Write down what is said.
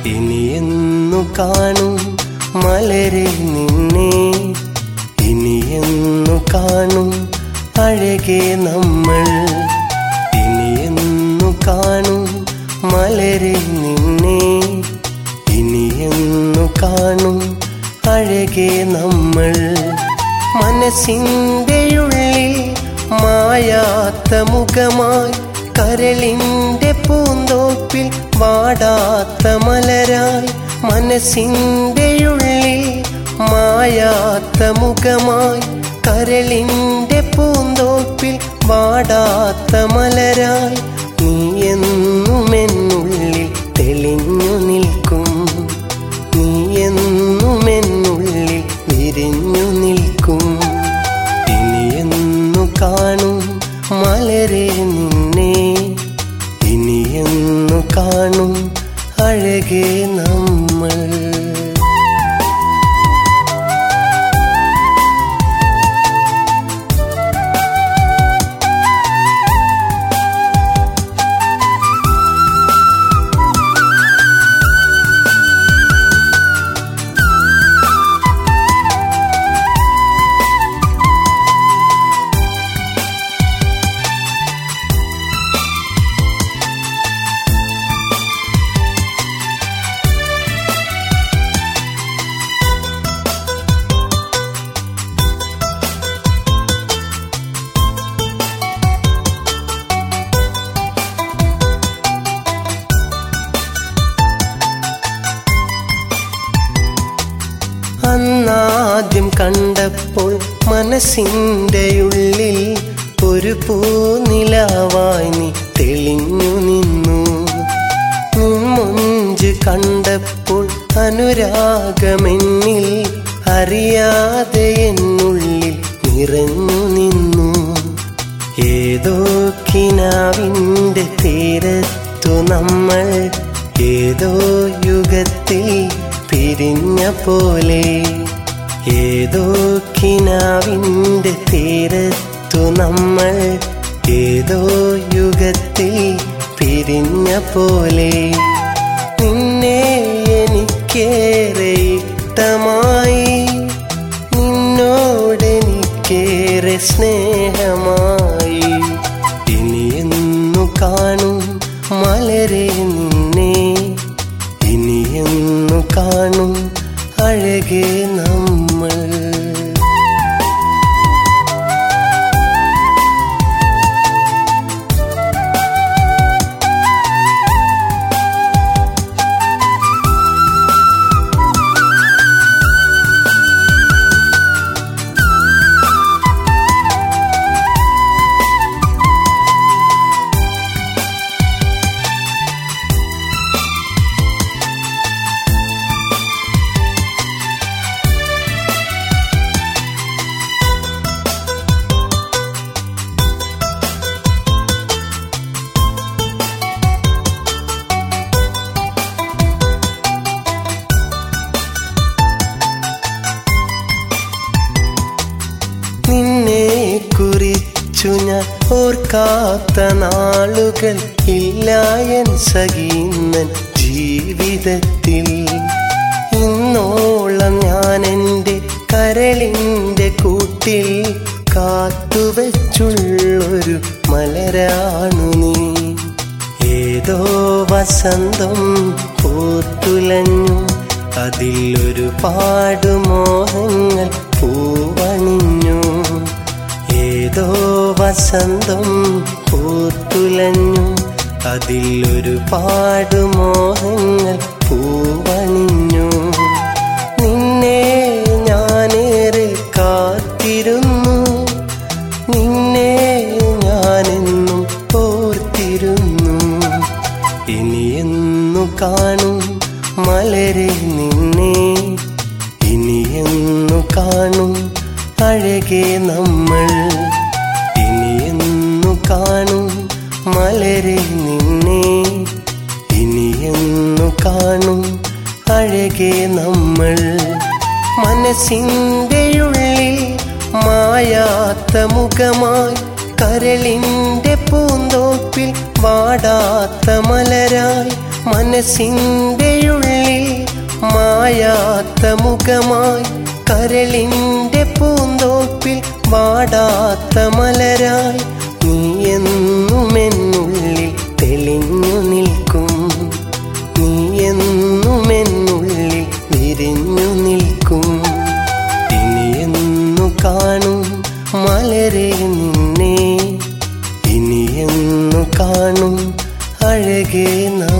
ഇനിയെന്നു കാണും മലരെ നിന്നെ ഇനിയെന്നു കാണും അഴകെ നമ്മൾ ഇനിയെന്നു കാണും മലരെ നിന്നെ ഇനിയെന്നു കാണും അഴകെ നമ്മൾ മനസ്സിൻ്റെ ഉള്ളിൽ മായാത്ത മുഖമായി കരളിൻ്റെ പൂന്തോപ്പിൽ വാടാത്ത മലരായി മനസ്സിൻ്റെ ഉള്ളിൽ മായാത്ത മുഖമായി കരളിൻ്റെ പൂന്തോപ്പിൽ വാടാത്ത മലരായി നീ എന്നും എന്നുള്ളിൽ തെളിഞ്ഞു നിൽക്കും നീ എന്നും എന്നുള്ളിൽ വിരിഞ്ഞു നിൽക്കും ഇനിയെന്നു കാണും മലരെ നിന്നെ ഇനിയെന്നു കാണും അഴകെ നമ്മൾ അന്നാദ്യം കണ്ടപ്പോൾ മനസ്സിൻ്റെ ഉള്ളിൽ ഒരു പൂനിലാവായി നീ തെളിഞ്ഞു നിന്നു മുഞ്ച് കണ്ടപ്പോൾ അനുരാഗമെന്നിൽ അറിയാതെ എന്നുള്ളിൽ നിറഞ്ഞു നിന്നു ഏതോ കിനാവിൻ്റെ തീരത്തു നമ്മൾ ഏതോ യുഗത്തിൽ പിരിഞ്ഞ പോലെ ഏതോ കിനാവിൻ്റെ തീരത്തു നമ്മൾ ഏതോ യുഗത്തിൽ പിരിഞ്ഞ പോലെ നിന്നെ എനിക്കേറെ ഇഷ്ടമായി നിന്നോടെനിക്കേറെ സ്നേഹമായി ഇനിയെന്നു കാണും മലരെ നിന്നെ ഇനിയെന്നു കാണും അഴകെ നമ്മൾ നിന്നെ കുറിച്ചു ഞാൻ ഓർക്കാത്ത നാളുകൾ ഇല്ലായൻ സകീന്നൻ ജീവിതത്തിൽ ഇന്നോളം ഞാൻ എൻ്റെ കരളിൻ്റെ കൂട്ടിൽ കാത്തുവച്ചുള്ളൊരു മലരാണു നീ ഏതോ വസന്തം പൂത്തുലഞ്ഞു അതിലൊരു പാടുമോഹങ്ങൾ പൂവണിഞ്ഞു ഏതോ വസന്തം പൂത്തുലഞ്ഞു അതിലൊരു പാടുമോഹങ്ങൾ പൂവണിഞ്ഞു നിന്നെ ഞാനേറെ കാത്തിരുന്നു നിന്നെ ഞാനെന്നും ഓർത്തിരുന്നു ഇനിയെന്നു കാണും മലരെ നിന്നെ ഇനിയെന്നു കാണും അഴകെ നമ്മൾ ഇനിയെന്നു കാണും മലരെ നിന്നെ ഇനിയെന്നു കാണും അഴകെ നമ്മൾ മനസ്സിൻ്റെ ഉള്ളിൽ മായാത്ത മുഖമായി കരളിൻ്റെ പൂന്തോപ്പിൽ വാടാത്ത മലരായി മനസ്സിൻ്റെ ഉള്ളിൽ മായാത്ത മുഖമായി കരളിന്റെ പൂന്തോപ്പിൽ വാടാത്ത മലരായി നീ എന്നും എന്നുള്ളിൽ തെളിഞ്ഞു നിൽക്കും നീ എന്നും എന്നുള്ളിൽ വിരിഞ്ഞു നിൽക്കും ഇനിയെന്നു കാണും മലരെ നിന്നെ ഇനിയെന്നു കാണും അഴകേ നാ